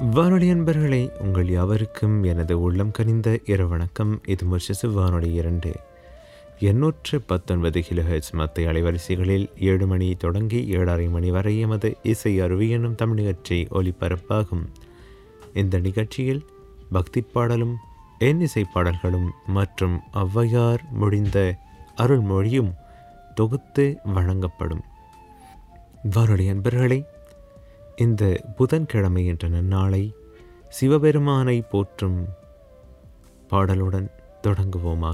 வானொலி அன்பர்களே உங்கள் யாவருக்கும் எனது உள்ளம் கனிந்த இரவணக்கம் இது முர்ஷசு வானொலி இரண்டு எண்ணூற்று பத்தொன்பது கிலோஹெட்ஸ் மத்திய அலைவரிசைகளில் ஏழு மணி தொடங்கி ஏழரை மணி வரை எமது இசை அருவி எனும் தமிழ் நிகழ்ச்சி ஒலிபரப்பாகும் இந்த நிகழ்ச்சியில் பக்தி பாடலும் எண்ணிசை பாடல்களும் மற்றும் ஔவையார் முடிந்த அருள்மொழியும் தொகுத்து வழங்கப்படும் வானொலி அன்பர்களே இந்த புதன்கிழமை என்ற நன்னாளை சிவபெருமானை போற்றும் பாடலுடன் தொடங்குவோமாக